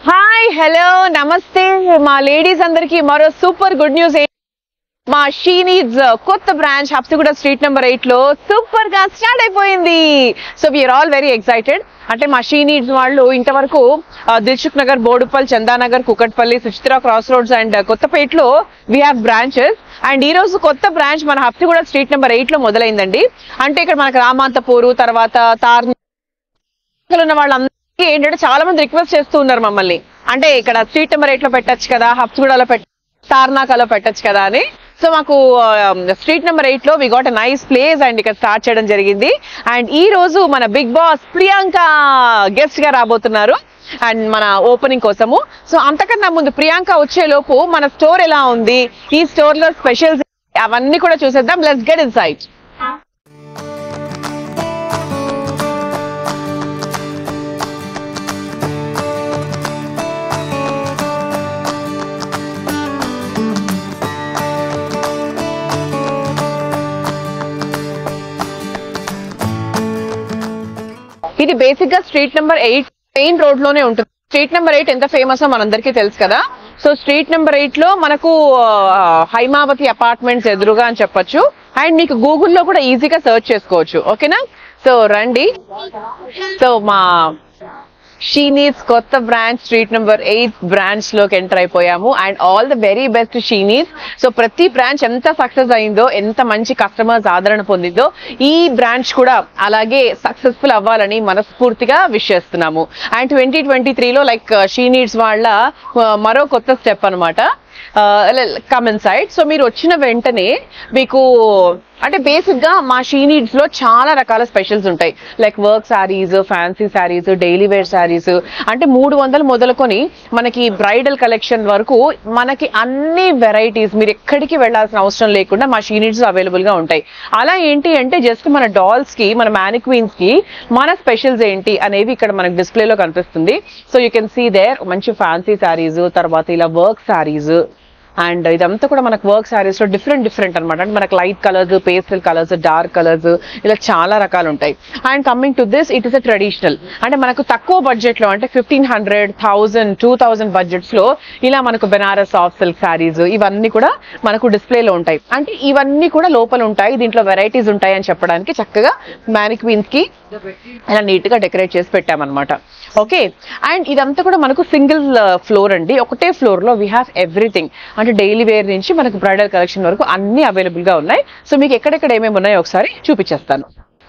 Hi hello నమస్తే మా ladies అందరికి మరో సూపర్ గుడ్ న్యూస్ మా షీ నీడ్స్ కొత్త branch Habsiguda street number eight లో సూపర్ గా స్టార్ట్ అయిపోయింది so we are all very excited అంటే మా షీ నీడ్స్ వాళ్ళు ఇంతవరకు ఆ, Dilsukhnagar Boduppal Chandanagar Kukatpally Suchitra cross roads and కొత్తపేటలో వీ హ్యావ్ బ్రాంచెస్ అండ్ ఈ రోజు కొత్త బ్రాంచ్ మన హబ్సిగూడ స్ట్రీట్ నెంబర్ ఎయిట్ లో మొదలైందండి అంటే ఇక్కడ మనకు రామాంతపూరు తర్వాత తార్ ఉన్న వాళ్ళందరికీ ఏంటంటే చాలా మంది రిక్వెస్ట్ చేస్తూ ఉన్నారు మమ్మల్ని అంటే ఇక్కడ స్ట్రీట్ నెంబర్ ఎయిట్ లో పెట్టచ్చు కదా హబ్స్గూడలో పెట్ట తార్నాకలో పెట్టచ్చు కదా అని సో మాకు స్ట్రీట్ నెంబర్ ఎయిట్ లో we got a nice place and ఇక్కడ స్టార్ట్ చేయడం జరిగింది అండ్ ఈ రోజు మన బిగ్ బాస్ ప్రియాంక గెస్ట్ గా రాబోతున్నారు అండ్ మన ఓపెనింగ్ కోసము సో అంతకన్నా ముందు ప్రియాంక వచ్చే లోపు మన స్టోర్ ఎలా ఉంది ఈ స్టోర్ లో స్పెషల్స్ అవన్నీ కూడా చూసేద్దాం లెట్స్ గెట్ ఇన్ సైట్ ఇది బేసిక్ గా street number eight main road లోనే ఉంటుంది స్ట్రీట్ నెంబర్ ఎయిట్ ఎంత ఫేమస్ మనందరికీ తెలుసు కదా సో స్ట్రీట్ నెంబర్ ఎయిట్ లో మనకు ఆ, హైమావతి అపార్ట్మెంట్స్ ఎదురుగా అని చెప్పొచ్చు అండ్ మీకు గూగుల్లో కూడా ఈజీగా సెర్చ్ చేసుకోవచ్చు ఓకేనా సో రండి సో మా షీనీస్ కొత్త branch street number eight branch లోకి ఎంటర్ అయిపోయాము and all the very best she needs so ప్రతి బ్రాంచ్ ఎంత సక్సెస్ అయిందో ఎంత మంచి కస్టమర్స్ ఆదరణ పొందిందో ఈ బ్రాంచ్ కూడా అలాగే సక్సెస్ఫుల్ అవ్వాలని మనస్ఫూర్తిగా విష్ చేస్తున్నాము అండ్ ట్వంటీ ట్వంటీ త్రీలో లైక్ షీనీడ్స్ వాళ్ళ ఆ, మరో కొత్త స్టెప్ అనమాట కమన్ సైడ్ సో మీరు వచ్చిన వెంటనే మీకు అంటే బేసిక్ గా మా షీ నీడ్స్ లో చాలా రకాల స్పెషల్స్ ఉంటాయి like work saris fancy saris daily wear saris అంటే మూడు వందలు మొదలుకొని మనకి బ్రైడల్ కలెక్షన్ వరకు మనకి అన్ని వెరైటీస్ మీరు ఎక్కడికి వెళ్ళాల్సిన అవసరం లేకుండా మా షీ నీడ్స్ అవైలబుల్ గా ఉంటాయి అలా ఏంటి అంటే జస్ట్ మన డాల్స్ కి మన మ్యానిక్వీన్స్ కి మన స్పెషల్స్ ఏంటి అనేవి ఇక్కడ మనకి డిస్ప్లే లో కనిపిస్తుంది so you can see there మంచి ఫ్యాన్సీ శారీస్ తర్వాత ఇలా వర్క్ శారీస్ అండ్ ఇదంతా కూడా మనకు వర్క్ శారీస్ లో డిఫరెంట్ డిఫరెంట్ అనమాట అంటే మనకు light colours pastel colours dark colours ఇలా చాలా రకాలు ఉంటాయి and coming to this it is a traditional అంటే మనకు తక్కువ బడ్జెట్ లో అంటే fifteen hundred thousand two thousand budgets లో ఇలా మనకు బెనారస్ సాఫ్ట్ సిల్క్ శారీస్ ఇవన్నీ కూడా మనకు డిస్ప్లేలో ఉంటాయి అంటే ఇవన్నీ కూడా లోపల ఉంటాయి దీంట్లో వెరైటీస్ ఉంటాయి అని చెప్పడానికి చక్కగా మ్యానిక్వీన్స్ కి ఇలా నీట్ గా డెకరేట్ చేసి పెట్టామన్నమాట ఓకే అండ్ ఇదంతా కూడా మనకు సింగిల్ ఫ్లోర్ అండి ఒకటే ఫ్లోర్ లో వీ హ్యావ్ ఎవ్రీథింగ్ అంటే డైలీ వేర్ నుంచి మనకు బ్రైడల్ కలెక్షన్ వరకు అన్ని అవైలబుల్ గా ఉన్నాయి సో మీకు ఎక్కడెక్కడ ఏమేమి ఉన్నాయో ఒకసారి చూపించేస్తాను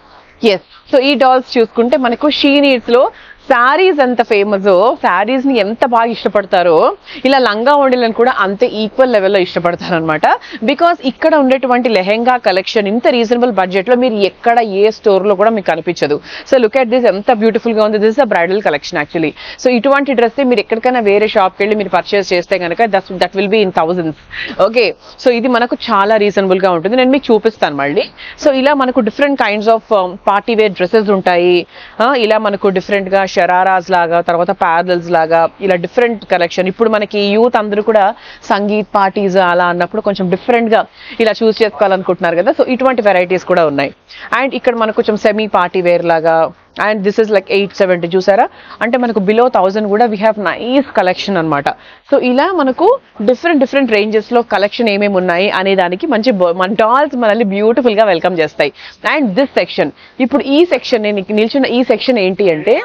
ఎస్ సో ఈ డాల్స్ చూసుకుంటే మనకు షీ నీడ్స్ లో శారీస్ ఎంత ఫేమస్ శారీస్ ని ఎంత బాగా ఇష్టపడతారో ఇలా లంగా ఓణీలను కూడా అంతే ఈక్వల్ లెవెల్లో ఇష్టపడతారు అనమాట బికాస్ ఇక్కడ ఉండేటువంటి లెహెంగా కలెక్షన్ ఇంత రీజనబుల్ బడ్జెట్ లో మీరు ఎక్కడ ఏ స్టోర్ లో కూడా మీకు కనిపించదు సో లుక్ అట్ దిస్ ఎంత బ్యూటిఫుల్ గా ఉంది this a bridal collection actually so ఇటువంటి డ్రెస్ మీరు ఎక్కడికైనా వేరే షాప్కి వెళ్ళి మీరు పర్చేస్ చేస్తే కనుక that that will be in thousands okay so ఇది మనకు చాలా రీజనబుల్ గా ఉంటుంది నేను మీకు చూపిస్తాను మళ్ళీ సో ఇలా మనకు different kinds of party wear dresses ఉంటాయి ఆ, ఇలా మనకు డిఫరెంట్ గా షరారాస్ లాగా తర్వాత ప్యారల్స్ లాగా ఇలా డిఫరెంట్ కలెక్షన్ ఇప్పుడు మనకి యూత్ అందరూ కూడా సంగీత్ పార్టీస్ అలా అన్నప్పుడు కొంచెం డిఫరెంట్ గా ఇలా చూస్ చేసుకోవాలనుకుంటున్నారు కదా సో ఇటువంటి వెరైటీస్ కూడా ఉన్నాయి అండ్ ఇక్కడ మనకు కొంచెం సెమీ పార్టీ వేర్ లాగా and this is like eight seventy చూసారా అంటే మనకు బిలో థౌసండ్ కూడా వీ హ్యావ్ నైస్ కలెక్షన్ అన్నమాట సో ఇలా మనకు డిఫరెంట్ డిఫరెంట్ రేంజెస్ లో కలెక్షన్ ఏమేమి ఉన్నాయి అనే దానికి మంచి బ- మన డాల్స్ మనల్ని బ్యూటిఫుల్ గా వెల్కమ్ చేస్తాయి అండ్ దిస్ సెక్షన్ ఇప్పుడు ఈ సెక్షన్ నేను నిల్చున్న ఈ సెక్షన్ ఏంటి అంటే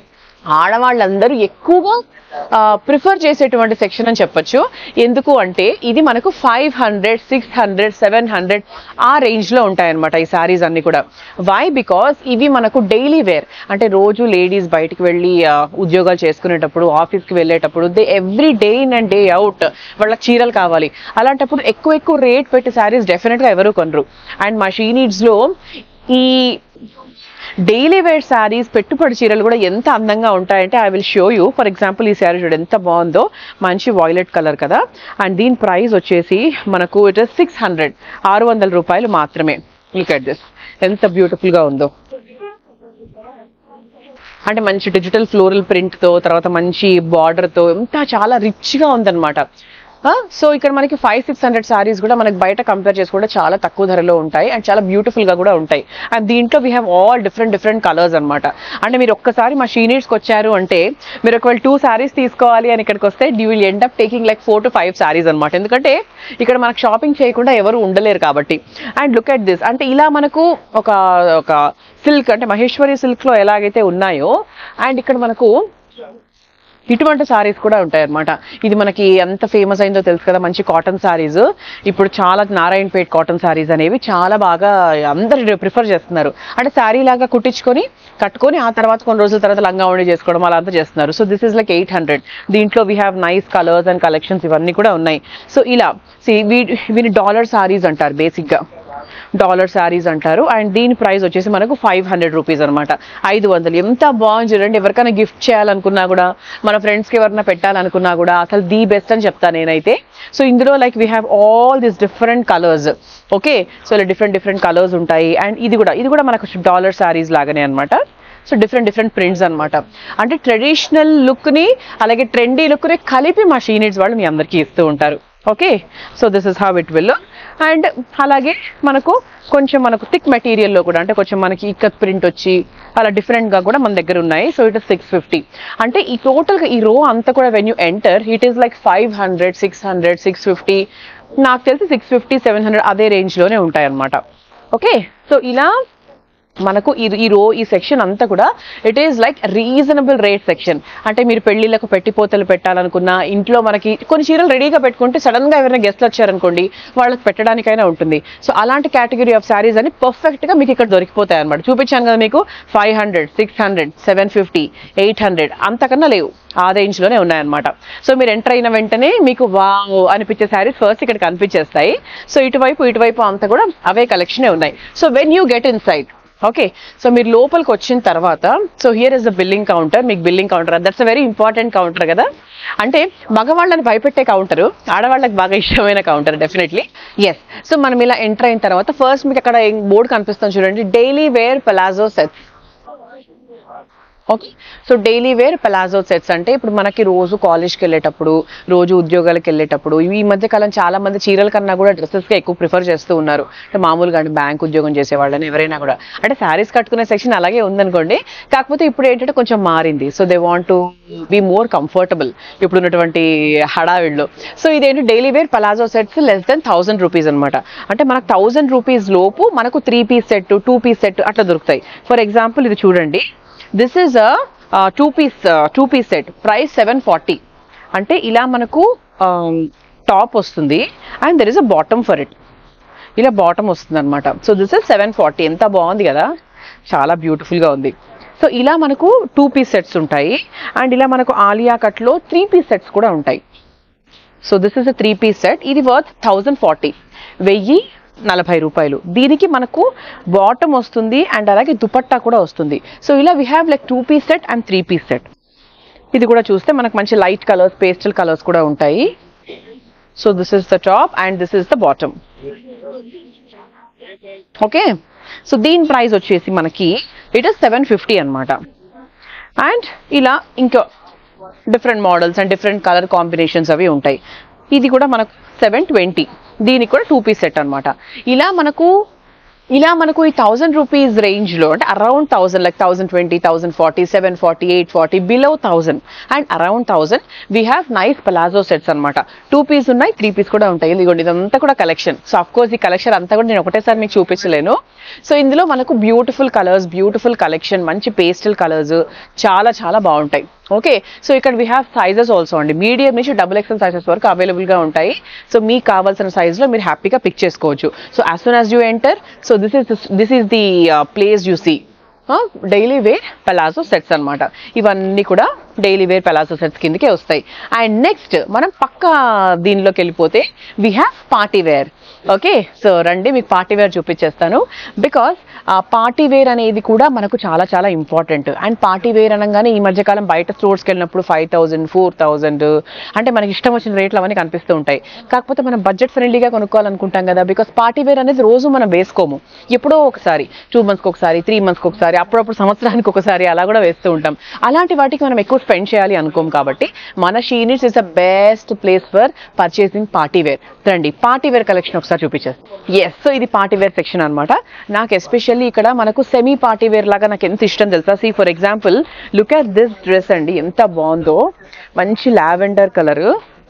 ఆడవాళ్ళందరూ ఎక్కువగా ప్రిఫర్ చేసేటువంటి సెక్షన్ అని చెప్పొచ్చు ఎందుకు అంటే ఇది మనకు five hundred six hundred seven hundred ఆ రేంజ్ లో ఉంటాయన్నమాట ఈ సారీస్ అన్ని కూడా వై బికాస్ ఇవి మనకు డైలీ వేర్ అంటే రోజు లేడీస్ బయటికి వెళ్ళి ఆ, ఉద్యోగాలు చేసుకునేటప్పుడు ఆఫీస్కి వెళ్ళేటప్పుడు they every day in and day out వాళ్ళకి చీరలు కావాలి అలాంటప్పుడు ఎక్కువ ఎక్కువ రేట్ పెట్టి శారీస్ డెఫినెట్ గా ఎవరు కొనరు అండ్ మా షీ నీడ్స్ లో ఈ డైలీ వేర్ శారీస్ పెట్టుబడి చీరలు కూడా ఎంత అందంగా ఉంటాయంటే I will show you for example ఈ శారీ చూడండి ఎంత బాగుందో మంచి వాయిలెట్ కలర్ కదా అండ్ దీని ప్రైస్ వచ్చేసి మనకు ఇట్ ఇస్ సిక్స్ హండ్రెడ్ ఆరు వందల రూపాయలు మాత్రమే లుక్ అట్ దిస్ ఎంత బ్యూటిఫుల్ గా ఉందో అంటే మంచి డిజిటల్ ఫ్లోరల్ ప్రింట్ తో తర్వాత మంచి బార్డర్ తో ఎంత చాలా రిచ్ గా ఉందన్నమాట సో ఇక్కడ మనకి ఫైవ్ సిక్స్ హండ్రెడ్ సారీస్ కూడా మనకి బయట కంపేర్ చేసుకుంటే చాలా తక్కువ ధరలో ఉంటాయి అండ్ చాలా బ్యూటిఫుల్ గా కూడా ఉంటాయి అండ్ దీంట్లో we have all different different colours అన్నమాట అంటే మీరు ఒక్కసారి మా షీనీడ్స్కి వచ్చారు అంటే మీరు ఒకవేళ టూ సారీస్ తీసుకోవాలి అని ఇక్కడికి వస్తే you will end up taking like four to five saris అనమాట ఎందుకంటే ఇక్కడ మనకు షాపింగ్ చేయకుండా ఎవరు ఉండలేరు కాబట్టి అండ్ లుక్ అట్ దిస్ అంటే ఇలా మనకు ఒక ఒక సిల్క్ అంటే మహేశ్వరి సిల్క్ లో ఎలాగైతే ఉన్నాయో అండ్ ఇక్కడ మనకు ఇటువంటి సారీస్ కూడా ఉంటాయి అన్నమాట ఇది మనకి ఎంత ఫేమస్ అయిందో తెలుసు కదా మంచి కాటన్ సారీస్ ఇప్పుడు చాలా నారాయణపేట్ కాటన్ సారీస్ అనేవి చాలా బాగా అందరు ప్రిఫర్ చేస్తున్నారు అంటే శారీ లాగా కుట్టించుకొని కట్టుకొని ఆ తర్వాత కొన్ని రోజుల తర్వాత లంగా ఉండి చేసుకోవడం అలా అంతా చేస్తున్నారు so this is like eight hundred దీంట్లో we have nice colours and collections ఇవన్నీ కూడా ఉన్నాయి సో ఇలా see, వీ- వీని డాలర్ సారీస్ అంటారు బేసిక్గా డాలర్ శారీస్ అంటారు అండ్ దీని ప్రైస్ వచ్చేసి మనకు ఫైవ్ హండ్రెడ్ రూపీస్ అనమాట ఐదు వందలు ఎంత బాగుంది చూడండి ఎవరికైనా గిఫ్ట్ చేయాలనుకున్నా కూడా మన ఫ్రెండ్స్కి ఎవరైనా పెట్టాలనుకున్నా కూడా అసలు ది బెస్ట్ అని చెప్తాను నేనైతే సో ఇందులో like we have all this different colours okay so ఇలా డిఫరెంట్ డిఫరెంట్ కలర్స్ ఉంటాయి అండ్ ఇది కూడా ఇది కూడా మనకు డాలర్ శారీస్ లాగానే అనమాట సో డిఫరెంట్ డిఫరెంట్ ప్రింట్స్ అన్నమాట అంటే ట్రెడిషనల్ లుక్ని అలాగే ట్రెండీ లుక్ని కలిపి మా షీనిట్స్ వాళ్ళు మీ అందరికీ ఇస్తూ ఉంటారు okay so this is how it will and అలాగే మనకు కొంచెం మనకు థిక్ మెటీరియల్లో కూడా అంటే కొంచెం మనకి ఇక్కత్ ప్రింట్ వచ్చి అలా డిఫరెంట్గా కూడా మన దగ్గర ఉన్నాయి so it is six fifty అంటే ఈ టోటల్గా ఈ రో అంతా కూడా when you enter it is like five hundred six hundred six fifty నాకు తెలిసి సిక్స్ ఫిఫ్టీ సెవెన్ హండ్రెడ్ అదే రేంజ్లోనే ఉంటాయి అన్నమాట ఓకే సో ఇలా మనకు ఈ ఈ రో ఈ సెక్షన్ అంతా కూడా it is like reasonable rate section అంటే మీరు పెళ్లిళ్ళకు పెట్టిపోతలు పెట్టాలనుకున్నా ఇంట్లో మనకి కొన్ని చీరలు రెడీగా పెట్టుకుంటే సడన్ గా ఎవరైనా గెస్ట్లు వచ్చారనుకోండి వాళ్ళకి పెట్టడానికైనా ఉంటుంది సో అలాంటి కేటగిరీ ఆఫ్ శారీస్ అని పర్ఫెక్ట్ గా మీకు ఇక్కడ దొరికిపోతాయి అనమాట చూపించాను కదా మీకు five hundred six hundred seven fifty eight hundred అంతకన్నా లేవు ఆ రేంజ్ లోనే ఉన్నాయన్నమాట సో మీరు ఎంటర్ అయిన వెంటనే మీకు వావ్ అనిపించే శారీస్ ఫస్ట్ ఇక్కడ కనిపించేస్తాయి సో ఇటువైపు ఇటువైపు అంతా కూడా అవే కలెక్షనే ఉన్నాయి so when you get inside okay so మీరు లోపలికి వచ్చిన తర్వాత so here is the billing counter మీకు billing counter that's a very important counter కదా అంటే మగవాళ్ళని భయపెట్టే కౌంటర్ ఆడవాళ్ళకి బాగా ఇష్టమైన కౌంటర్ డెఫినెట్లీ ఎస్ సో మనం ఇలా ఎంటర్ అయిన తర్వాత ఫస్ట్ మీకు అక్కడ బోర్డు కనిపిస్తుంది చూడండి daily wear palazzo sets okay so daily wear palazzo sets అంటే ఇప్పుడు మనకి రోజు కాలేజ్కి వెళ్ళేటప్పుడు రోజు ఉద్యోగాలకు వెళ్ళేటప్పుడు ఈ మధ్య కాలం చాలా మంది చీరల కన్నా కూడా డ్రెస్సెస్కి ఎక్కువ ప్రిఫర్ చేస్తూ ఉన్నారు అంటే మామూలుగా అంటే బ్యాంక్ ఉద్యోగం చేసే వాళ్ళని ఎవరైనా కూడా అంటే శారీస్ కట్టుకునే సెక్షన్ అలాగే ఉందనుకోండి కాకపోతే ఇప్పుడు ఏంటంటే కొంచెం మారింది so they want to be more comfortable ఇప్పుడు ఉన్నటువంటి హడావిడిలో సో ఇదేంటి daily wear palazzo sets less than thousand rupees అనమాట అంటే మనకు థౌసండ్ రూపీస్ లోపు మనకు three piece set two piece set అట్లా దొరుకుతాయి ఫర్ ఎగ్జాంపుల్ ఇది చూడండి this is a two piece two piece set price seven forty అంటే ఇలా మనకు టాప్ వస్తుంది and there is a bottom for it ఇలా బాటమ్ వస్తుంది అనమాట so this is seven forty ఎంత బాగుంది కదా చాలా బ్యూటిఫుల్గా ఉంది సో ఇలా మనకు టూ పీస్ సెట్స్ ఉంటాయి అండ్ ఇలా మనకు ఆలియా కట్లో త్రీ పీస్ సెట్స్ కూడా ఉంటాయి so this is a three piece set ఇది వర్త్ థౌజండ్ ఫార్టీ వెయ్యి నలభై రూపాయలు దీనికి మనకు బాటమ్ వస్తుంది అండ్ అలాగే దుపట్టా కూడా వస్తుంది సో ఇలా we have like two piece set and three piece set ఇది కూడా చూస్తే మనకు మంచి లైట్ కలర్స్ పేస్టల్ కలర్స్ కూడా ఉంటాయి so this is the top and this is the bottom okay so దీని ప్రైస్ వచ్చేసి మనకి ఇట్ ఇస్ సెవెన్ ఫిఫ్టీ అనమాట అండ్ ఇలా ఇంకా different models and different colour combinations అవి ఉంటాయి ఇది కూడా మనకు సెవెన్ ట్వంటీ దీనికి కూడా టూ పీస్ సెట్ అన్నమాట ఇలా మనకు ఇలా మనకు ఈ థౌసండ్ రూపీస్ రేంజ్ లో అంటే around thousand like thousand twenty thousand forty seven forty eight forty below thousand and around thousand we have nice palazzo sets అన్నమాట టూ పీస్ ఉన్నాయి త్రీ పీస్ కూడా ఉంటాయి ఇదిగోండి ఇదంతా కూడా కలెక్షన్ సో అఫ్ కోర్స్ ఈ కలెక్షన్ అంతా కూడా నేను ఒకటేసారి మీకు చూపించలేను సో ఇందులో మనకు బ్యూటిఫుల్ కలర్స్ బ్యూటిఫుల్ కలెక్షన్ మంచి పేస్టల్ కలర్స్ చాలా చాలా బాగుంటాయి ఓకే సో ఇక్కడ వీ హ్యావ్ సైజెస్ ఆల్సో అండి మీడియం నుంచి డబుల్ ఎక్సెల్ సైజెస్ వరకు అవైలబుల్ గా ఉంటాయి సో మీకు కావాల్సిన size లో మీరు హ్యాపీగా పిక్ చేసుకోవచ్చు so as soon as you enter so this is this is the place you see daily wear palazzo sets అన్నమాట ఇవన్నీ కూడా డైలీ వేర్ పెలాజో సెట్స్ కిందకే వస్తాయి అండ్ నెక్స్ట్ మనం పక్క దీనిలోకి వెళ్ళిపోతే we have party wear okay so రండి మీకు పార్టీ వేర్ చూపించేస్తాను బికాస్ పార్టీ వేర్ అనేది కూడా మనకు చాలా చాలా ఇంపార్టెంట్ అండ్ పార్టీ వేర్ అనగానే ఈ మధ్యకాలం బయట స్టోర్స్కి వెళ్ళినప్పుడు ఫైవ్ థౌసండ్ ఫోర్ థౌసండ్ అంటే మనకి ఇష్టం వచ్చిన రేట్లు అవన్నీ కనిపిస్తూ ఉంటాయి కాకపోతే మనం బడ్జెట్ ఫ్రెండ్లీగా కొనుక్కోవాలనుకుంటాం కదా బికాస్ పార్టీ వేర్ అనేది రోజు మనం వేసుకోము ఎప్పుడో ఒకసారి టూ మంత్స్కి ఒకసారి త్రీ మంత్స్కి ఒకసారి అప్పుడప్పుడు సంవత్సరానికి ఒకసారి అలా కూడా వేస్తూ ఉంటాం అలాంటి వాటికి మనం ఎక్కువ స్పెండ్ చేయాలి అనుకోం కాబట్టి మన she needs is the best place for purchasing party wear రండి పార్టీ వేర్ కలెక్షన్ ఒకసారి చూపించేస్తాను ఎస్ సో ఇది పార్టీ వేర్ సెక్షన్ అన్నమాట నాకు ఎస్పెషల్లీ ఇక్కడ మనకు సెమీ పార్టీ వేర్ లాగా నాకు ఎంత ఇష్టం తెలుసా see for example look at this dress అండి ఎంత బాగుందో మంచి లావెండర్ కలర్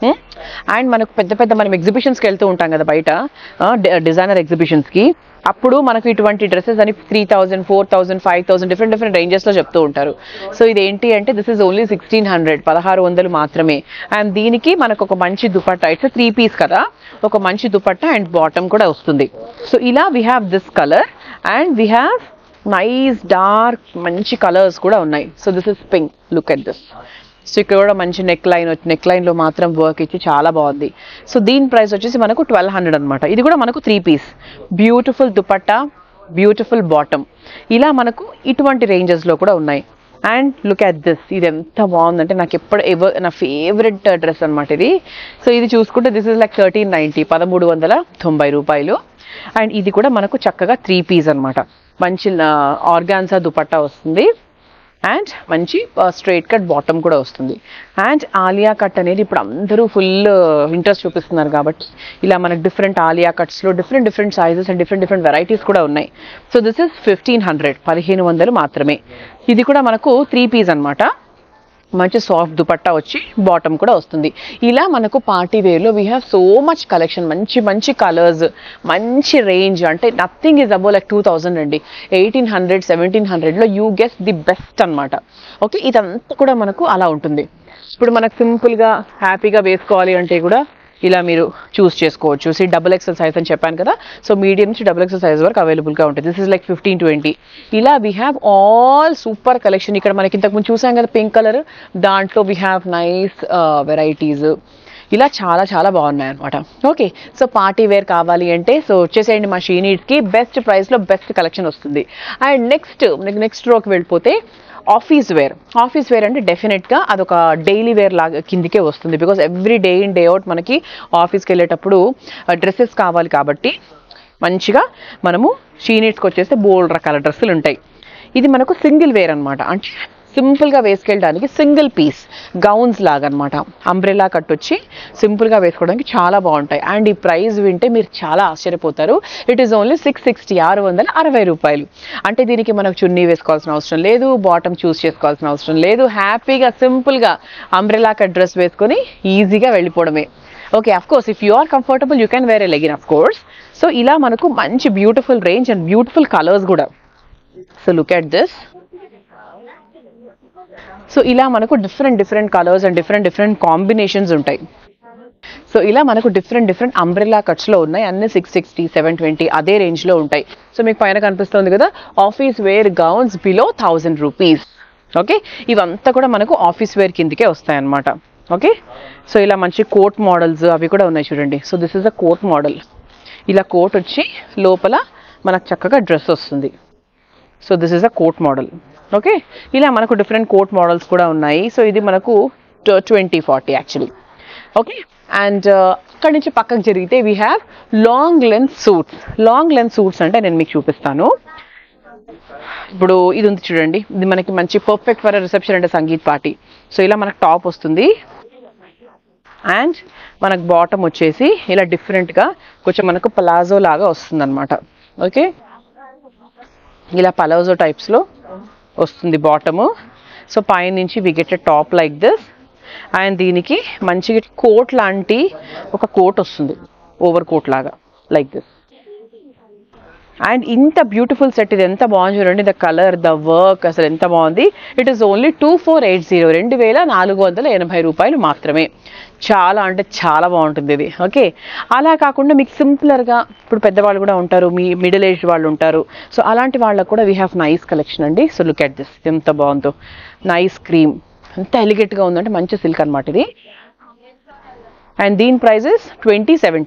అండ్ మనకు పెద్ద పెద్ద మనం ఎగ్జిబిషన్స్కి వెళ్తూ ఉంటాం కదా బయట డిజైనర్ ఎగ్జిబిషన్స్కి అప్పుడు మనకు ఇటువంటి డ్రెస్సెస్ అని three thousand four thousand five thousand different different రేంజెస్లో చెప్తూ ఉంటారు సో ఇది ఏంటి అంటే this is only sixteen hundred పదహారు వందలు మాత్రమే అండ్ దీనికి మనకు ఒక మంచి దుపట్టా ఇట్స్ త్రీ పీస్ కదా ఒక మంచి దుపట్టా అండ్ బాటమ్ కూడా వస్తుంది సో ఇలా we have this colour and we have nice dark మంచి కలర్స్ కూడా ఉన్నాయి so this is pink look at this so ఇక్కడ కూడా మంచి నెక్ లైన్ వచ్చి నెక్ లైన్లో మాత్రం వర్క్ ఇచ్చి చాలా బాగుంది సో దీని ప్రైస్ వచ్చేసి మనకు ట్వెల్వ్ హండ్రెడ్ అనమాట ఇది కూడా మనకు three piece beautiful dupatta beautiful bottom ఇలా మనకు ఇటువంటి ranges లో కూడా ఉన్నాయి అండ్ లుక్ అట్ దిస్ ఇది ఎంత బాగుందంటే నాకు ఎప్పుడు ఎవర్ నా ఫేవరెట్ డ్రెస్ అనమాట ఇది సో ఇది చూసుకుంటే this is like thirteen ninety పదమూడు వందల తొంభై రూపాయలు అండ్ ఇది కూడా మనకు చక్కగా త్రీ పీస్ అన్నమాట మంచి ఆర్గాన్సా దుపట్టా వస్తుంది అండ్ మంచి స్ట్రైట్ కట్ బాటమ్ కూడా వస్తుంది అండ్ ఆలియా కట్ అనేది ఇప్పుడు అందరూ ఫుల్ ఇంట్రెస్ట్ చూపిస్తున్నారు కాబట్టి ఇలా మనకు డిఫరెంట్ ఆలియా కట్స్లో different different sizes and different different varieties కూడా ఉన్నాయి so this is fifteen hundred పదిహేను వందలు మాత్రమే ఇది కూడా మనకు త్రీ పీస్ అన్నమాట మంచి సాఫ్ట్ దుపట్టా వచ్చి బాటమ్ కూడా వస్తుంది ఇలా మనకు పార్టీ వేర్లో we have so much collection మంచి మంచి కలర్స్ మంచి రేంజ్ అంటే nothing is above like two thousand అండి ఎయిటీన్ హండ్రెడ్ సెవెంటీన్ హండ్రెడ్లో యూ గెస్ ది బెస్ట్ అన్నమాట ఓకే ఇదంతా కూడా మనకు అలా ఉంటుంది ఇప్పుడు మనకు సింపుల్గా హ్యాపీగా వేసుకోవాలి అంటే కూడా ఇలా మీరు చూస్ చేసుకోవచ్చు సి డబుల్ ఎక్సెల్ సైజ్ అని చెప్పాను కదా సో మీడియం నుంచి డబుల్ ఎక్సెల్ సైజ్ వరకు అవైలబుల్గా ఉంటుంది this is like fifteen twenty ఇలా we have all super collection ఇక్కడ మనకి ఇంతకుముందు చూసాం కదా పింక్ కలర్ దాంట్లో వీ హ్యావ్ నైస్ వెరైటీస్ ఇలా చాలా చాలా బాగున్నాయి అనమాట ఓకే సో పార్టీ వేర్ కావాలి అంటే సో వచ్చేసేయండి మా షీనీడ్స్కి బెస్ట్ ప్రైస్లో బెస్ట్ కలెక్షన్ వస్తుంది అండ్ నెక్స్ట్ నెక్స్ట్ రోకి వెళ్ళిపోతే ఆఫీస్ వేర్ ఆఫీస్ వేర్ అంటే డెఫినెట్గా అదొక డైలీ వేర్ లాగా కిందికే వస్తుంది because every day in day out మనకి ఆఫీస్కి వెళ్ళేటప్పుడు డ్రెస్సెస్ కావాలి కాబట్టి మంచిగా మనము షీనీడ్స్కి వచ్చేస్తే బోల్డ్ రకాల డ్రెస్సులు ఉంటాయి ఇది మనకు సింగిల్ వేర్ అనమాట అంటే సింపుల్గా వేసుకెళ్ళడానికి సింగిల్ పీస్ గౌన్స్ లాగా అనమాట అంబ్రెలా కట్ వచ్చి సింపుల్గా వేసుకోవడానికి చాలా బాగుంటాయి అండ్ ఈ ప్రైస్ వింటే మీరు చాలా ఆశ్చర్యపోతారు it is only six sixty ఆరు వందల అరవై రూపాయలు అంటే దీనికి మనకు చున్నీ వేసుకోవాల్సిన అవసరం లేదు బాటమ్ చూస్ చేసుకోవాల్సిన అవసరం లేదు హ్యాపీగా సింపుల్గా అంబ్రెలా కట్ డ్రెస్ వేసుకొని ఈజీగా వెళ్ళిపోవడమే okay of course if you are comfortable you can wear a legging of course so ఇలా మనకు మంచి beautiful range and beautiful colours కూడా so look at this so ఇలా మనకు different different colours and different different combinations ఉంటాయి so ఇలా మనకు different different umbrella కట్స్లో ఉన్నాయి అన్ని సిక్స్ సిక్స్టీ సెవెన్ ట్వంటీ అదే రేంజ్లో ఉంటాయి సో మీకు పైన కనిపిస్తుంది కదా office wear gowns below thousand rupees okay ఇవంతా కూడా మనకు ఆఫీస్ వేర్ కిందకే వస్తాయి అన్నమాట ఓకే సో ఇలా మంచి కోట్ మోడల్స్ అవి కూడా ఉన్నాయి చూడండి so this is a coat model ఇలా కోట్ వచ్చి లోపల మనకు చక్కగా డ్రెస్ వస్తుంది so this is a coat model okay ఇలా మనకు డిఫరెంట్ కోట్ మోడల్స్ కూడా ఉన్నాయి సో ఇది మనకు twenty forty actually okay and అక్కడి నుంచి పక్కకు జరిగితే we have long length suits long length suits అంటే నేను మీకు చూపిస్తాను ఇప్పుడు ఇది ఉంది చూడండి ఇది మనకి మంచి పర్ఫెక్ట్ ఫర్ రిసెప్షన్ అంటే సంగీత్ పార్టీ సో ఇలా మనకు టాప్ వస్తుంది అండ్ మనకు బాటమ్ వచ్చేసి ఇలా డిఫరెంట్గా కొంచెం మనకు పలాజో లాగా వస్తుంది అనమాట ఓకే ఇలా పలాజో టైప్స్లో వస్తుంది బాటము సో పైనుంచి we get a top like this and దీనికి మంచిగా కోట్ లాంటి ఒక కోట్ వస్తుంది ఓవర్ కోట్ లాగా లైక్ దిస్ అండ్ ఇంత బ్యూటిఫుల్ సెట్ ఇది ఎంత బాగుంది చూడండి ద కలర్ ద వర్క్ అసలు ఎంత బాగుంది it is only two four eight zero రెండు వేల నాలుగు వందల ఎనభై రూపాయలు మాత్రమే చాలా అంటే చాలా బాగుంటుంది ఇది ఓకే అలా కాకుండా మీకు సింపులర్గా ఇప్పుడు పెద్దవాళ్ళు కూడా ఉంటారు మీ మిడిల్ ఏజ్ వాళ్ళు ఉంటారు సో అలాంటి వాళ్ళకు కూడా వీ హ్యావ్ నైస్ కలెక్షన్ అండి సో లుక్ ఎట్ దిస్ ఎంత బాగుందో నైస్ క్రీమ్ ఎంత ఎలిగెట్గా ఉందంటే మంచి సిల్క్ అనమాట ఇది అండ్ దీని ప్రైజెస్ ట్వంటీ సెవెంటీ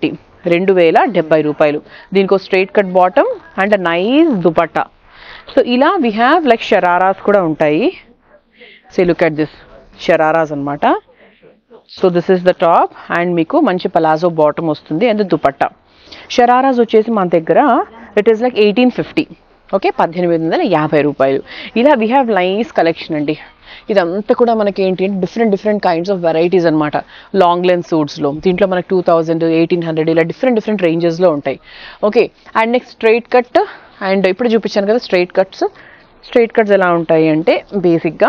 రెండు వేల డెబ్బై రూపాయలు దీనికి straight cut bottom and nice dupatta so ఇలా వీ హ్యావ్ లైక్ షరారాస్ కూడా ఉంటాయి so look at this shararas అన్నమాట so this is the top and మీకు మంచి పలాజో బాటమ్ వస్తుంది అండ్ దుపట్టా షరారాస్ వచ్చేసి మన దగ్గర it is like eighteen fifty okay పద్దెనిమిది వందల యాభై రూపాయలు ఇలా వీ హ్యావ్ నైస్ కలెక్షన్ అండి ఇదంతా కూడా మనకి ఏంటి అంటే different different kinds of varieties అనమాట లాంగ్ లెన్స్ సూట్స్లో దీంట్లో మనకి టూ థౌజండ్ ఎయిటీన్ హండ్రెడ్ ఇలా డిఫరెంట్ డిఫరెంట్ రేంజెస్లో ఉంటాయి okay and next straight cut and ఇప్పుడు చూపించాను కదా స్ట్రైట్ కట్స్ స్ట్రైట్ కట్స్ ఎలా ఉంటాయి అంటే బేసిక్గా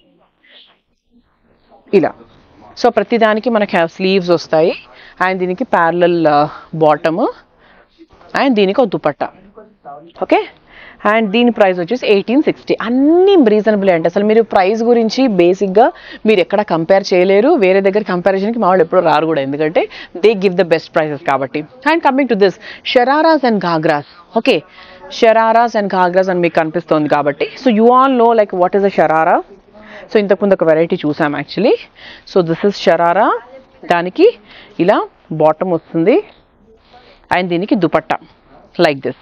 ఇలా సో ప్రతిదానికి మనకి స్లీవ్స్ వస్తాయి అండ్ దీనికి ప్యారలల్ బాటమ్ అండ్ దీనికి ఒక దుపట్టా ఓకే అండ్ దీని ప్రైస్ వచ్చేసి ఎయిటీన్ సిక్స్టీ అన్నీ రీజనబుల్ అంటే అసలు మీరు ప్రైస్ గురించి బేసిక్గా మీరు ఎక్కడ కంపేర్ చేయలేరు వేరే దగ్గర కంపారిజన్కి మా వాళ్ళు ఎప్పుడూ రారు కూడా ఎందుకంటే they give the best prices కాబట్టి and coming to this shararas and ghagras okay shararas and ghagras అని మీకు కనిపిస్తుంది కాబట్టి so you all know like what is a sharara so ఇంతకుముందు ఒక వెరైటీ చూసాం actually so this is sharara దానికి ఇలా బాటమ్ వస్తుంది అండ్ దీనికి dupatta like this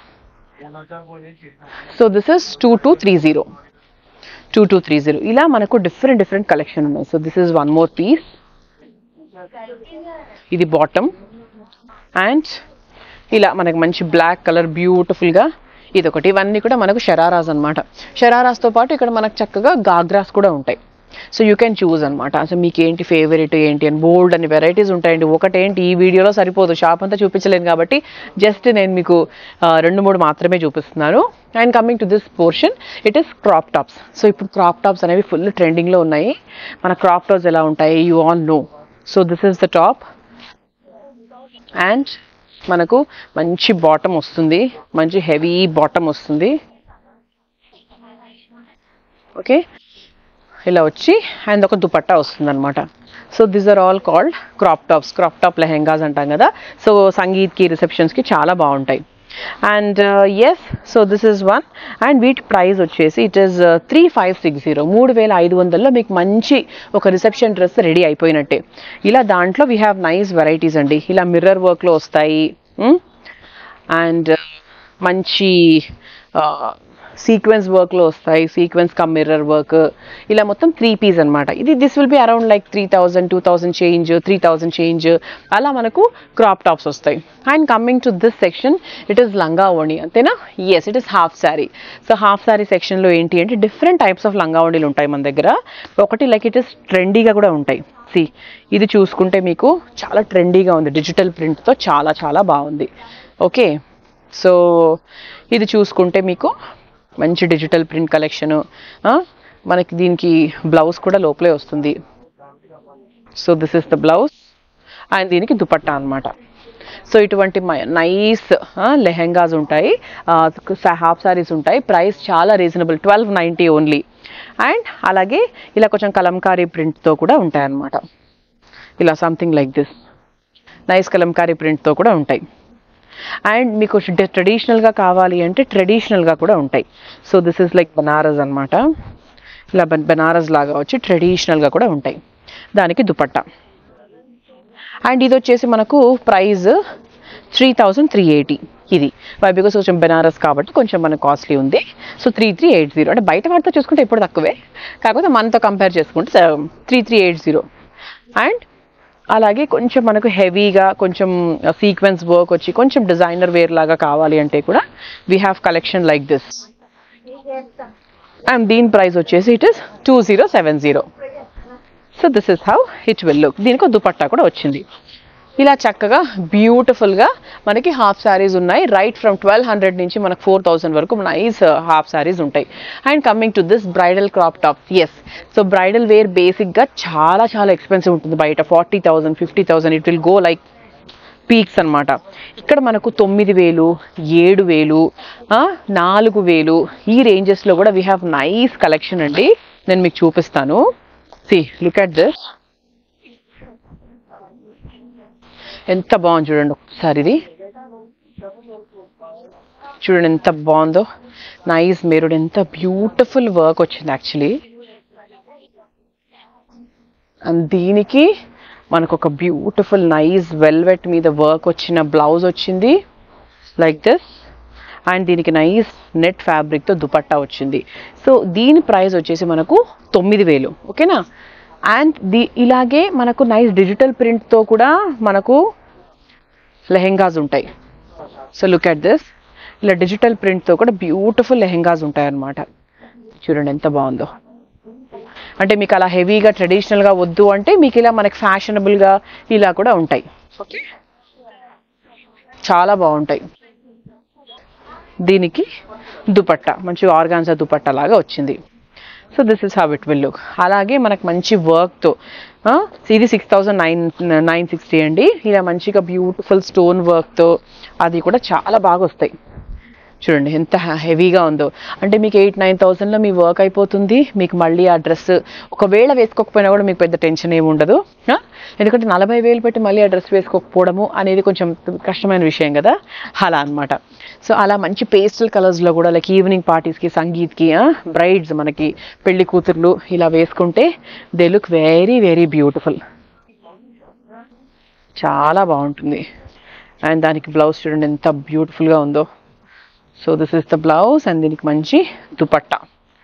so this is two two three zero two two three zero ఇలా మనకు డిఫరెంట్ డిఫరెంట్ కలెక్షన్ ఉన్నాయి so this is one more piece ఇది బాటమ్ అండ్ ఇలా మనకు మంచి బ్లాక్ కలర్ బ్యూటిఫుల్గా ఇది ఒకటి ఇవన్నీ కూడా మనకు షరారాస్ అనమాట షరారాస్తో పాటు ఇక్కడ మనకు చక్కగా గాగ్రాస్ కూడా ఉంటాయి సో యూ కెన్ చూస్ అనమాట అసలు మీకు ఏంటి ఫేవరెట్ ఏంటి అని బోల్డ్ అని వెరైటీస్ ఉంటాయండి ఒకటేంటి ఈ వీడియోలో సరిపోదు షాప్ అంతా చూపించలేను కాబట్టి జస్ట్ నేను మీకు ఆ, రెండు మూడు మాత్రమే చూపిస్తున్నాను and coming to this portion it is crop tops so ఇప్పుడు క్రాప్ టాప్స్ అనేవి ఫుల్ ట్రెండింగ్లో ఉన్నాయి మన క్రాప్ టాప్స్ ఎలా ఉంటాయి you all know so this is the top and మనకు మంచి బాటమ్ వస్తుంది మంచి హెవీ బాటమ్ వస్తుంది ఓకే ఇలా వచ్చి అండ్ ఒక దుపట్టా వస్తుంది అనమాట so this are all called crop tops crop top lehengas అంటాం కదా సో సంగీత్కి రిసెప్షన్స్కి చాలా బాగుంటాయి and yes so this is one and వీటి ప్రైస్ వచ్చేసి it is three five six zero మూడు వేల ఐదు వందల్లో మీకు మంచి ఒక రిసెప్షన్ డ్రెస్ రెడీ అయిపోయినట్టే ఇలా దాంట్లో వీ హ్యావ్ నైస్ వెరైటీస్ అండి ఇలా మిర్రర్ వర్క్లో వస్తాయి అండ్ మంచి సీక్వెన్స్ వర్క్లో వస్తాయి సీక్వెన్స్ కమ్ మిర్రర్ వర్క్ ఇలా మొత్తం త్రీ పీస్ అనమాట ఇది this will be around like three thousand two thousand change three thousand change అలా మనకు క్రాప్ టాప్స్ వస్తాయి and coming to this section it is langa voni అంతేనా yes it is half sari so half sari సెక్షన్లో ఏంటి అంటే different types of లంగా ఓణీలు ఉంటాయి మన దగ్గర ఒకటి లైక్ ఇట్ ఇస్ ట్రెండీగా కూడా ఉంటాయి సి ఇది చూసుకుంటే మీకు చాలా ట్రెండీగా ఉంది డిజిటల్ ప్రింట్తో చాలా చాలా బాగుంది ఓకే సో ఇది చూసుకుంటే మీకు మంచి డిజిటల్ ప్రింట్ కలెక్షను మనకి దీనికి బ్లౌజ్ కూడా లోపలే వస్తుంది so this is the blouse and దీనికి దుపట్టా అన్నమాట సో ఇటువంటి నైస్ లెహెంగాస్ ఉంటాయి హాఫ్ సారీస్ ఉంటాయి ప్రైస్ చాలా reasonable twelve ninety only and అలాగే ఇలా కొంచెం కలంకారీ ప్రింట్తో కూడా ఉంటాయి అన్నమాట ఇలా something like this nice kalamkari ప్రింట్తో కూడా ఉంటాయి అండ్ మీకు ట్రెడిషనల్గా కావాలి అంటే ట్రెడిషనల్గా కూడా ఉంటాయి so this is like Banaras అన్నమాట ఇలా బన్- బనారస్ లాగా వచ్చి ట్రెడిషనల్గా కూడా ఉంటాయి దానికి దుపట్టా అండ్ ఇది వచ్చేసి మనకు price three thousand three eighty ఇది వై బికాస్ కొంచెం బెనారస్ కాబట్టి కొంచెం మనకు కాస్ట్లీ ఉంది so three three eight zero అంటే బయట వాటితో చూసుకుంటే ఎప్పుడు తక్కువే కాకపోతే మనతో కంపేర్ చేసుకుంటే three three eight zero and అలాగే కొంచెం మనకు హెవీగా కొంచెం సీక్వెన్స్ వర్క్ వచ్చి కొంచెం డిజైనర్ వేర్ లాగా కావాలి అంటే కూడా we have collection like this and దీని ప్రైస్ వచ్చేసి it is two zero seven zero so this is how it will look దీనికి ఒక దుపట్టా కూడా వచ్చింది ఇలా చక్కగా బ్యూటిఫుల్గా మనకి హాఫ్ శారీస్ ఉన్నాయి రైట్ ఫ్రమ్ ట్వెల్వ్ హండ్రెడ్ నుంచి మనకు ఫోర్ థౌసండ్ వరకు నైస్ హాఫ్ శారీస్ ఉంటాయి and coming to this bridal crop top yes so bridal wear బేసిక్గా చాలా చాలా ఎక్స్పెన్సివ్ ఉంటుంది బయట forty thousand fifty thousand it will go like peaks అన్నమాట ఇక్కడ మనకు తొమ్మిది వేలు ఏడు వేలు ఆ, నాలుగు వేలు ఈ రేంజెస్లో కూడా వీ హ్యావ్ నైస్ కలెక్షన్ అండి నేను మీకు చూపిస్తాను సి లుక్ అట్ దిస్ ఎంత బాగుంది చూడండి ఒకసారి ఇది చూడండి ఎంత బాగుందో నైస్ మెరుడ్ ఎంత బ్యూటిఫుల్ వర్క్ వచ్చింది యాక్చువల్లీ అండ్ దీనికి మనకు ఒక బ్యూటిఫుల్ నైస్ వెల్వెట్ మీద వర్క్ వచ్చిన బ్లౌజ్ వచ్చింది లైక్ దిస్ అండ్ దీనికి నైస్ నెట్ ఫ్యాబ్రిక్తో దుపట్టా వచ్చింది సో దీని ప్రైస్ వచ్చేసి మనకు తొమ్మిది వేలు ఓకేనా అండ్ ది ఇలాగే మనకు నైస్ డిజిటల్ ప్రింట్తో కూడా మనకు లెహెంగాస్ ఉంటాయి సో లుక్ అట్ దిస్ ఇలా డిజిటల్ ప్రింట్తో కూడా బ్యూటిఫుల్ లెహెంగాస్ ఉంటాయి అన్నమాట చూడండి ఎంత బాగుందో అంటే మీకు అలా హెవీగా ట్రెడిషనల్గా వద్దు అంటే మీకు ఇలా మనకి ఫ్యాషనబుల్గా ఇలా కూడా ఉంటాయి ఓకే చాలా బాగుంటాయి దీనికి దుపట్టా మంచి ఆర్గాన్సా దుపట్టా లాగా వచ్చింది so this is how it will look అలాగే మనకు మంచి వర్క్తో ఇది six thousand nine nine sixty అండి ఇలా మంచిగా బ్యూటిఫుల్ స్టోన్ వర్క్తో అది కూడా చాలా బాగా వస్తాయి చూడండి ఎంత హెవీగా ఉందో అంటే మీకు ఎయిట్ నైన్ థౌసండ్లో మీ వర్క్ అయిపోతుంది మీకు మళ్ళీ ఆ డ్రెస్ ఒకవేళ వేసుకోకపోయినా కూడా మీకు పెద్ద టెన్షన్ ఏమి ఉండదు ఆ? ఎందుకంటే నలభై వేలు పెట్టి మళ్ళీ ఆ డ్రెస్ వేసుకోకపోవడము అనేది కొంచెం కష్టమైన విషయం కదా అలా అన్నమాట సో అలా మంచి పేస్టల్ కలర్స్లో కూడా లైక్ ఈవినింగ్ పార్టీస్కి సంగీత్కి బ్రైడ్స్ మనకి పెళ్లి కూతుర్లు ఇలా వేసుకుంటే they look very very beautiful చాలా బాగుంటుంది అండ్ దానికి బ్లౌజ్ చూడండి ఎంత బ్యూటిఫుల్గా ఉందో so this is the blouse and దీనికి మంచి దుపట్టా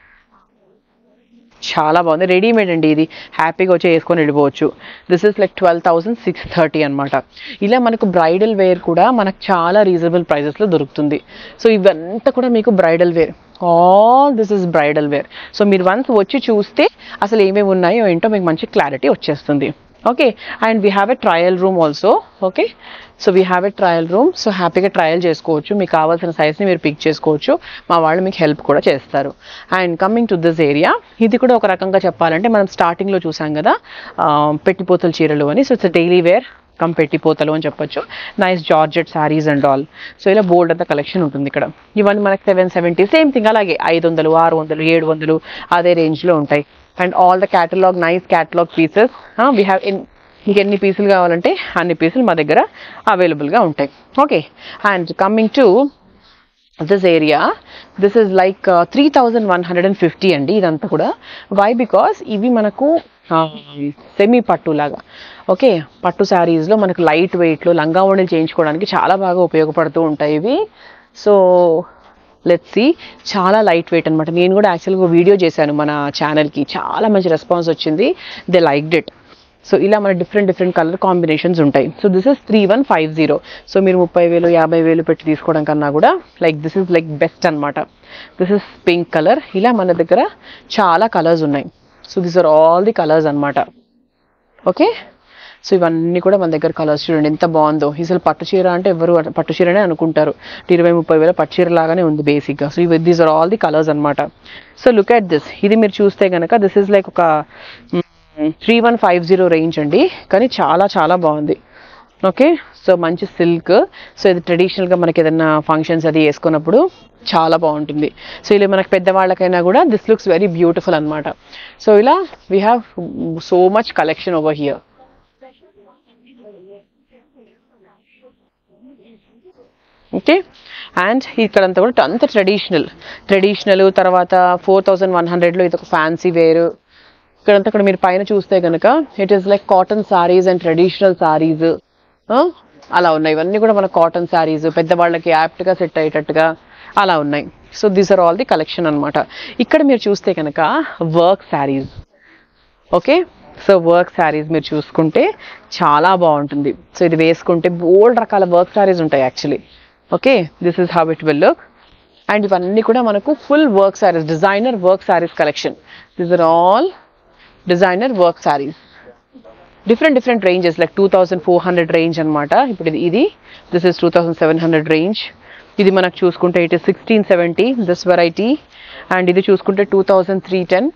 చాలా బాగుంది రెడీమేడ్ అండి ఇది హ్యాపీగా వచ్చి వేసుకొని వెళ్ళిపోవచ్చు this is like twelve thousand six thirty అనమాట ఇలా మనకు బ్రైడల్ వేర్ కూడా మనకు చాలా రీజనబుల్ ప్రైజెస్లో దొరుకుతుంది సో ఇవంతా కూడా మీకు bridal wear all this is bridal wear so మీరు వన్స్ వచ్చి చూస్తే అసలు ఏమేమి ఉన్నాయో ఏంటో మీకు మంచి క్లారిటీ వచ్చేస్తుంది okay and we have a trial room also okay so we have a trial room so హ్యాపీగా ట్రయల్ చేసుకోవచ్చు మీకు కావాల్సిన సైజ్ని మీరు పిక్ చేసుకోవచ్చు మా వాళ్ళు మీకు హెల్ప్ కూడా చేస్తారు and coming to this area ఇది కూడా ఒక రకంగా చెప్పాలంటే మనం స్టార్టింగ్లో చూసాం కదా ఆ, పెట్టిపోతల చీరలు అని so it's daily wear come పెట్టిపోతలు అని చెప్పొచ్చు nice georgette saris and all so ఇలా బోల్డ్ అంతా కలెక్షన్ ఉంటుంది ఇక్కడ ఇవన్నీ మనకి సెవెన్ సెవెంటీ సేమ్ థింగ్ అలాగే ఐదు వందలు ఆరు వందలు ఏడు వందలు అదే రేంజ్లో ఉంటాయి and all the catalogue nice catalogue pieces we have in మీకు ఎన్ని పీసులు కావాలంటే అన్ని పీసులు మా దగ్గర అవైలబుల్గా ఉంటాయి okay and coming to this area this is like three thousand one hundred and fifty అండి ఇదంతా కూడా వై బికాస్ ఇవి మనకు సెమీ పట్టు లాగా ఓకే పట్టు శారీస్లో మనకు లైట్ వెయిట్లో లంగా ఓణీలు చేయించుకోవడానికి చాలా బాగా ఉపయోగపడుతూ ఉంటాయి ఇవి సో లెట్స్ సి చాలా లైట్ వెయిట్ అనమాట నేను కూడా యాక్చువల్గా వీడియో చేశాను మన ఛానల్కి చాలా మంచి రెస్పాన్స్ వచ్చింది దే లైక్ ఇట్ సో ఇలా మన డిఫరెంట్ డిఫరెంట్ కలర్ కాంబినేషన్స్ ఉంటాయి so this is three one five zero so మీరు ముప్పై వేలు యాభై వేలు పెట్టి తీసుకోవడం కన్నా కూడా like this is like best అనమాట దిస్ ఇస్ పింక్ కలర్ ఇలా మన దగ్గర చాలా కలర్స్ ఉన్నాయి so this are all the colours అన్నమాట ఓకే సో ఇవన్నీ కూడా మన దగ్గర కలర్స్ చూడండి ఎంత బాగుందో అసలు పట్టు చీర అంటే ఎవరు పట్టు చీరనే అనుకుంటారు ఇరవై ముప్పై వేల పట్టు చీర లాగానే ఉంది బేసిక్గా సో ఇవి these are all the colours అనమాట సో లుక్ అట్ దిస్ ఇది మీరు చూస్తే కనుక దిస్ ఇస్ లైక్ ఒక three one five zero range అండి కానీ చాలా చాలా బాగుంది ఓకే సో మంచి సిల్క్ సో ఇది ట్రెడిషనల్గా మనకి ఏదైనా ఫంక్షన్స్ అది వేసుకున్నప్పుడు చాలా బాగుంటుంది సో ఇలా మనకి పెద్దవాళ్ళకైనా కూడా దిస్ లుక్స్ వెరీ బ్యూటిఫుల్ అనమాట సో ఇలా we have so much collection over here okay and ఇక్కడంతా కూడా అంత ట్రెడిషనల్ ట్రెడిషనల్ తర్వాత ఫోర్ థౌజండ్ వన్ హండ్రెడ్లో ఇది ఒక ఫ్యాన్సీ వేరు ఇక్కడంతా కూడా మీరు పైన చూస్తే కనుక it is like cotton saris and traditional saris అలా ఉన్నాయి ఇవన్నీ కూడా మన కాటన్ సారీస్ పెద్దవాళ్ళకి యాప్ట్గా సెట్ అయ్యేటట్టుగా అలా ఉన్నాయి so these are all the collection అన్నమాట ఇక్కడ మీరు చూస్తే కనుక work saris okay so work saris మీరు చూసుకుంటే చాలా బాగుంటుంది సో ఇది వేసుకుంటే బోల్డ్ రకాల వర్క్ శారీస్ ఉంటాయి actually okay this is how it will look and ఇవన్నీ కూడా మనకు full work saris designer work saris collection these are all designer work saris different different ranges like two thousand four hundred range అనమాట ఇప్పుడు ఇది ఇది this is two thousand seven hundred range ఇది మనకు చూసుకుంటే it is sixteen seventy this variety and ఇది చూసుకుంటే two thousand three ten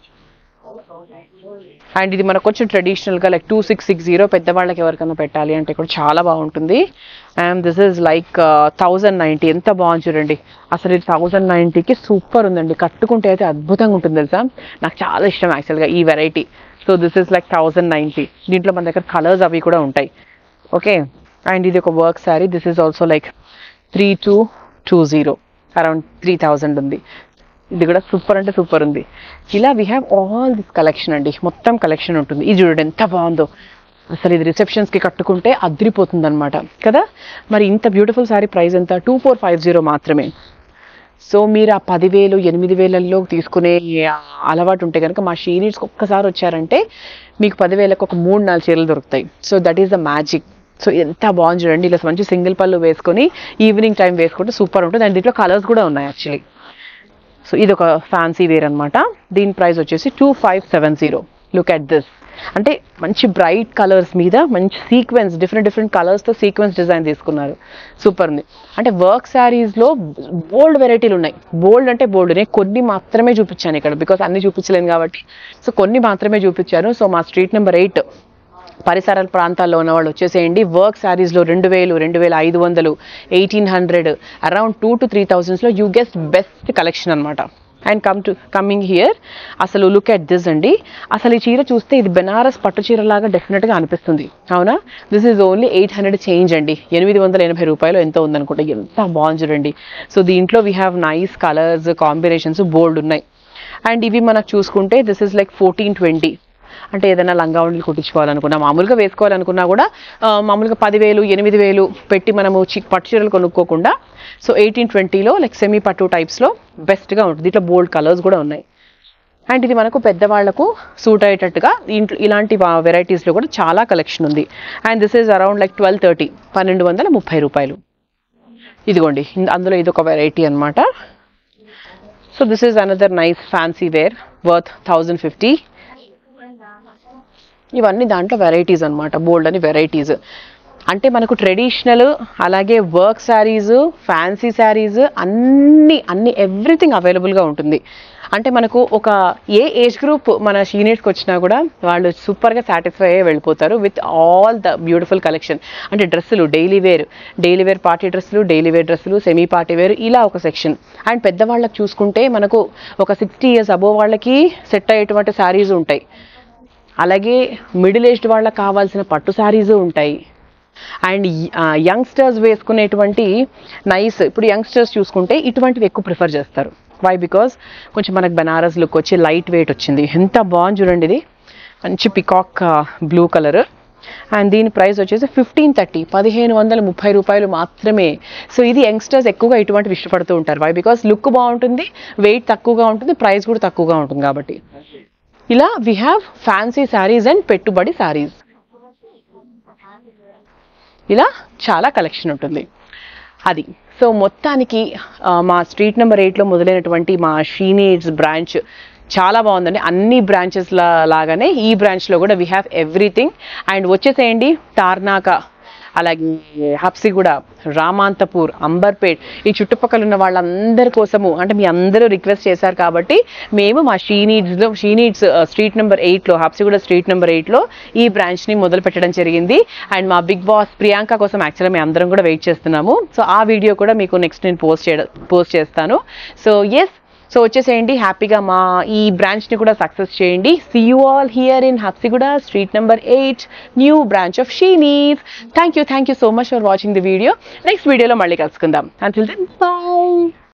and ఇది మనకు కొంచెం ట్రెడిషనల్గా like two six six zero పెద్దవాళ్ళకి ఎవరికైనా పెట్టాలి అంటే కూడా చాలా బాగుంటుంది and this is like thousand ninety ఎంత బాగుంది చూడండి అసలు ఇది థౌజండ్ నైంటీకి సూపర్ ఉందండి కట్టుకుంటే అయితే అద్భుతంగా ఉంటుంది తెలుసా నాకు చాలా ఇష్టం యాక్చువల్గా ఈ variety so this is like thousand ninety దీంట్లో మన దగ్గర కలర్స్ అవి కూడా ఉంటాయి ఓకే అండ్ ఇది ఒక work sari this is also like three two two zero around three thousand ఉంది ఇది కూడా సూపర్ అంటే సూపర్ ఉంది ఇలా we have all this collection అండి మొత్తం కలెక్షన్ ఉంటుంది ఇది చూడండి ఎంత బాగుందో అసలు ఇది రిసెప్షన్స్కి కట్టుకుంటే అదిరిపోతుంది అనమాట కదా మరి ఇంత బ్యూటిఫుల్ శారీ ప్రైస్ ఎంత టూ ఫోర్ ఫైవ్ జీరో మాత్రమే సో మీరు ఆ పదివేలు ఎనిమిది వేలల్లో తీసుకునే ఆ అలవాటు ఉంటే కనుక మా షీనీడ్స్కి ఒక్కసారి వచ్చారంటే మీకు పదివేలకు ఒక మూడు నాలుగు చీరలు దొరుకుతాయి so that is the magic so ఎంత బాగుంది చూడండి ఇలా మంచి సింగిల్ పళ్ళు వేసుకొని ఈవినింగ్ టైం వేసుకుంటే సూపర్ ఉంటుంది అండ్ దీంట్లో కలర్స్ కూడా ఉన్నాయి యాక్చువల్లీ సో ఇది ఒక ఫ్యాన్సీ వేర్ అనమాట దీని ప్రైస్ వచ్చేసి two five seven zero look at this అంటే మంచి బ్రైట్ కలర్స్ మీద మంచి సీక్వెన్స్ డిఫరెంట్ డిఫరెంట్ కలర్స్తో సీక్వెన్స్ డిజైన్ తీసుకున్నారు సూపర్ ఉంది అంటే వర్క్ శారీస్లో బోల్డ్ వెరైటీలు ఉన్నాయి బోల్డ్ అంటే బోల్డ్ నేను కొన్ని మాత్రమే చూపించాను ఇక్కడ బికాస్ అన్ని చూపించలేను కాబట్టి సో కొన్ని మాత్రమే చూపించాను సో మా స్ట్రీట్ నెంబర్ ఎయిట్ పరిసరాల ప్రాంతాల్లో ఉన్న వాళ్ళు వచ్చేసేయండి వర్క్ శారీస్లో రెండు వేలు రెండు వేల ఐదు వందలు eighteen hundred around two to three థౌజండ్స్లో యూ గెస్ట్ బెస్ట్ కలెక్షన్ అనమాట and come to coming here అసలు లుక్ ఎట్ దిస్ అండి అసలు ఈ చీర చూస్తే ఇది బెనారస్ పట్టు చీరలాగా డెఫినెట్గా అనిపిస్తుంది అవునా this is only eight hundred change అండి ఎనిమిది వందల ఎనభై రూపాయలు ఎంత ఉందనుకుంటా ఎంత బాగుంది చూడండి సో దీంట్లో we have nice colours combinations bold ఉన్నాయి అండ్ ఇవి మనకు చూసుకుంటే this is like fourteen twenty అంటే ఏదైనా లంగా ఉండి కుట్టించుకోవాలనుకున్నా మామూలుగా వేసుకోవాలనుకున్నా కూడా ఆ, మామూలుగా పదివేలు ఎనిమిది వేలు పెట్టి మనము చి పట్టు చీరలు కొనుక్కోకుండా సో ఎయిటీన్ ట్వంటీలో లైక్ సెమీ పట్టు టైప్స్లో బెస్ట్గా ఉంటుంది దీంట్లో బోల్డ్ కలర్స్ కూడా ఉన్నాయి అండ్ ఇది మనకు పెద్దవాళ్లకు సూట్ అయ్యేటట్టుగా ఇంట్లో ఇలాంటి వెరైటీస్లో కూడా చాలా కలెక్షన్ ఉంది and this is around like twelve thirty పన్నెండు వందల ముప్పై రూపాయలు ఇదిగోండి ఇన్- అందులో ఇది ఒక వెరైటీ అన్నమాట so this is another nice fancy wear worth thousand fifty ఇవన్నీ దాంట్లో వెరైటీస్ అన్నమాట బోల్డ్ అని వెరైటీస్ అంటే మనకు ట్రెడిషనల్ అలాగే వర్క్ శారీస్ ఫ్యాన్సీ శారీస్ అన్ని అన్ని ఎవ్రీథింగ్ అవైలబుల్గా ఉంటుంది అంటే మనకు ఒక ఏ ఏజ్ గ్రూప్ మన సీనియర్స్కి వచ్చినా కూడా వాళ్ళు సూపర్గా సాటిస్ఫై అయ్యే వెళ్ళిపోతారు with all the beautiful collection అంటే డ్రెస్సులు daily wear daily wear party డ్రెస్సులు డైలీ వేర్ డ్రెస్సులు సెమీ పార్టీ వేర్ ఇలా ఒక సెక్షన్ అండ్ పెద్దవాళ్ళకి చూసుకుంటే మనకు ఒక సిక్స్టీ ఇయర్స్ అబోవ్ వాళ్ళకి సెట్ అయ్యేటువంటి శారీస్ ఉంటాయి అలాగే మిడిల్ ఏజ్డ్ వాళ్ళకి కావాల్సిన పట్టు శారీస్ ఉంటాయి అండ్ యంగ్స్టర్స్ వేసుకునేటువంటి నైస్ ఇప్పుడు యంగ్స్టర్స్ చూసుకుంటే ఇటువంటివి ఎక్కువ ప్రిఫర్ చేస్తారు వై బికాస్ కొంచెం మనకు బనారస్ లుక్ వచ్చి లైట్ వెయిట్ వచ్చింది ఎంత బాగుంది చూడండి ఇది మంచి పికాక్ బ్లూ కలర్ అండ్ దీని ప్రైస్ వచ్చేసి ఫిఫ్టీన్ థర్టీ పదిహేను వందల ముప్పై రూపాయలు మాత్రమే సో ఇది యంగ్స్టర్స్ ఎక్కువగా ఇటువంటివి ఇష్టపడుతూ ఉంటారు వై బికాస్ లుక్ బాగుంటుంది వెయిట్ తక్కువగా ఉంటుంది ప్రైస్ కూడా తక్కువగా ఉంటుంది కాబట్టి ఇలా we have fancy saris and పెట్టుబడి శారీస్ ఇలా చాలా కలెక్షన్ ఉంటుంది అది సో మొత్తానికి ఆ, మా స్ట్రీట్ నెంబర్ ఎయిట్లో మొదలైనటువంటి మా షీనీడ్స్ బ్రాంచ్ చాలా బాగుందండి అన్ని బ్రాంచెస్ లాగానే ఈ బ్రాంచ్లో కూడా వీ హ్యావ్ ఎవ్రీథింగ్ అండ్ వచ్చేసేయండి టార్నాక అలాగే హబ్సిగూడ రామాంతపూర్ అంబర్పేట్ ఈ చుట్టుపక్కల ఉన్న వాళ్ళందరి కోసము అంటే మీ అందరూ రిక్వెస్ట్ చేశారు కాబట్టి మేము మా షీనీడ్స్లో షీనీడ్స్ స్ట్రీట్ నెంబర్ ఎయిట్లో హబ్సిగూడ స్ట్రీట్ నెంబర్ ఎయిట్లో ఈ బ్రాంచ్ని మొదలు పెట్టడం జరిగింది అండ్ మా బిగ్ బాస్ ప్రియాంక కోసం యాక్చువల్గా మేము అందరం కూడా వెయిట్ చేస్తున్నాము సో ఆ వీడియో కూడా మీకు నెక్స్ట్ నేను పోస్ట్ చేయడం పోస్ట్ చేస్తాను సో ఎస్ సో వచ్చేసేయండి హ్యాపీగా మా ఈ బ్రాంచ్ ని కూడా సక్సెస్ చేయండి see you all here in Habsiguda street number eight new branch of Sheeni's thank you thank you so much for watching the video నెక్స్ట్ వీడియోలో మళ్ళీ కలుసుకుందాం అంటిల్ దెన్ బై